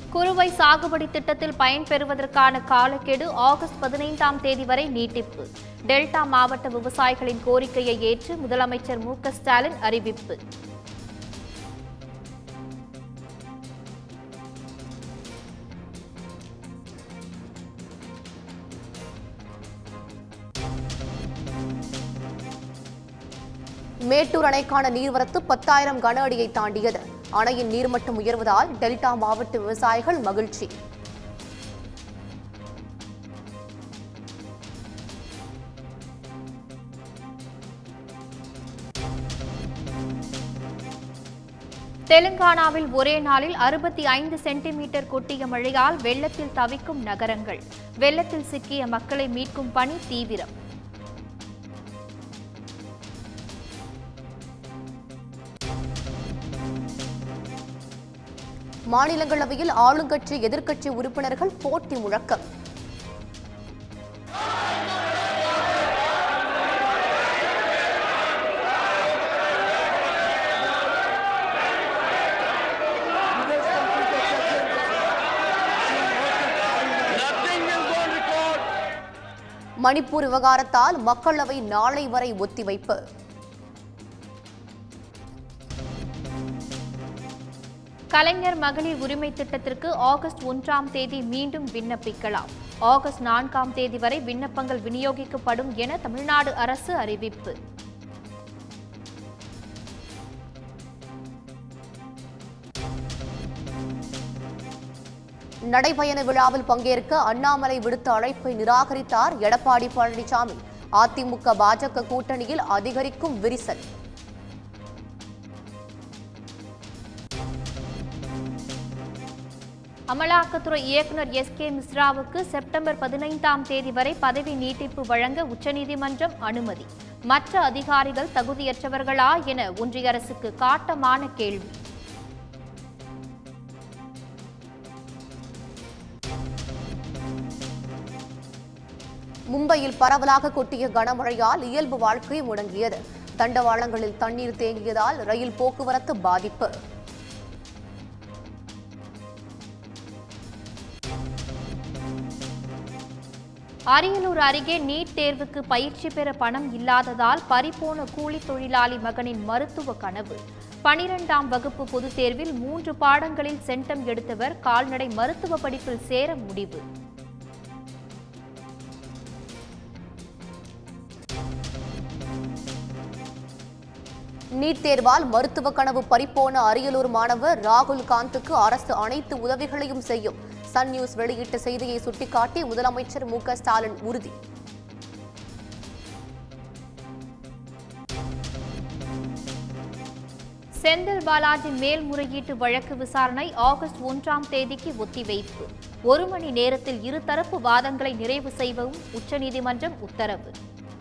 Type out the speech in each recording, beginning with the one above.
குறுவை சாகுபடி திட்டத்தில் பயன்பெறுவதற்கான காலக்கெடு ஆகஸ்ட் பதினைந்தாம் தேதி வரை நீட்டிப்பு டெல்டா மாவட்ட விவசாயிகளின் கோரிக்கையை ஏற்று முதலமைச்சர் மு க ஸ்டாலின் அறிவிப்பு மேட்டூர் அணைக்கான நீர்வரத்து பத்தாயிரம் கன அடியை தாண்டியது அணையின் நீர்மட்டம் உயர்வதால் டெல்டா மாவட்ட விவசாயிகள் மகிழ்ச்சி தெலுங்கானாவில் ஒரே நாளில் அறுபத்தி ஐந்து சென்டிமீட்டர் கொட்டிய மழையால் வெள்ளத்தில் தவிக்கும் நகரங்கள் வெள்ளத்தில் சிக்கிய மக்களை மீட்கும் பணி தீவிரம் மாநிலங்களவையில் ஆளுங்கட்சி எதிர்க்கட்சி உறுப்பினர்கள் போட்டி முழக்கம் மணிப்பூர் விவகாரத்தால் மக்களவை நாளை வரை ஒத்திவைப்பு கலைஞர் மகளிர் உரிமை திட்டத்திற்கு ஆகஸ்ட் ஒன்றாம் தேதி மீண்டும் விண்ணப்பிக்கலாம் ஆகஸ்ட் நான்காம் தேதி வரை விண்ணப்பங்கள் விநியோகிக்கப்படும் என தமிழ்நாடு அரசு அறிவிப்பு நடைபயண விழாவில் பங்கேற்க அண்ணாமலை விடுத்த அழைப்பை நிராகரித்தார் எடப்பாடி பழனிசாமி அதிமுக பாஜக கூட்டணியில் அதிகரிக்கும் விரிசல் அமலாக்கத்துறை இயக்குநர் எஸ் கே மிஸ்ராவுக்கு செப்டம்பர் பதினைந்தாம் தேதி வரை பதவி நீட்டிப்பு வழங்க உச்சநீதிமன்றம் அனுமதி மற்ற அதிகாரிகள் தகுதியற்றவர்களா என ஒன்றிய அரசுக்கு காட்டமான கேள்வி மும்பையில் பரவலாக கொட்டிய கனமழையால் இயல்பு வாழ்க்கை முடங்கியது தண்டவாளங்களில் தண்ணீர் தேங்கியதால் ரயில் போக்குவரத்து பாதிப்பு அரியலூர் அருகே நீட் தேர்வுக்கு பயிற்சி பெற பணம் இல்லாததால் பறிபோன கூலி தொழிலாளி மகனின் மருத்துவ கனவு பனிரெண்டாம் வகுப்பு பொதுத் தேர்வில் மூன்று பாடங்களில் சென்டம் எடுத்தவர் கால்நடை மருத்துவ படிப்பில் சேர முடிவு நீட் தேர்வால் மருத்துவ கனவு பறிப்போன அரியலூர் மாணவர் ராகுல் காந்துக்கு அரசு அனைத்து உதவிகளையும் செய்யும் சன் நியூஸ் வெளியிட்ட செய்தியை சுட்டிக்காட்டி முதலமைச்சர் மு க ஸ்டாலின் உறுதி செந்தில் பாலாஜி மேல்முறையீட்டு வழக்கு விசாரணை ஆகஸ்ட் ஒன்றாம் தேதிக்கு ஒத்திவைப்பு ஒரு மணி நேரத்தில் இருதரப்பு வாதங்களை நிறைவு செய்யவும் உச்சநீதிமன்றம் உத்தரவு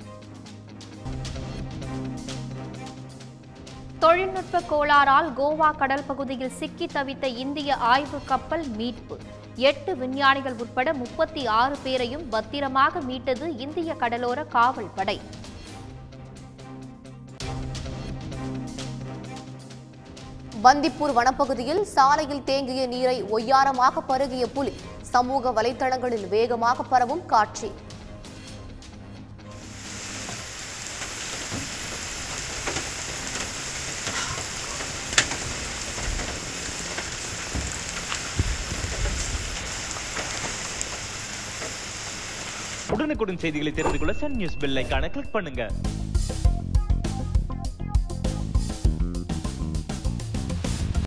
தொழில்நுட்ப கோளாறால் கோவா கடல் பகுதியில் சிக்கி தவித்த இந்திய ஆய்வு கப்பல் மீட்பு எட்டு விஞ்ஞானிகள் உட்பட முப்பத்தி ஆறு பேரையும் பத்திரமாக மீட்டது இந்திய கடலோர காவல் படை பந்திப்பூர் வனப்பகுதியில் சாலையில் தேங்கிய நீரை ஒய்யாரமாக பருகிய புலி சமூக வலைத்தளங்களில் வேகமாக பரவும் காட்சி உடனுக்குடன் செய்திகளை தெரிந்து கொள்ள சன் நியூஸ் பெல் ஐகானை கிளிக் பண்ணுங்க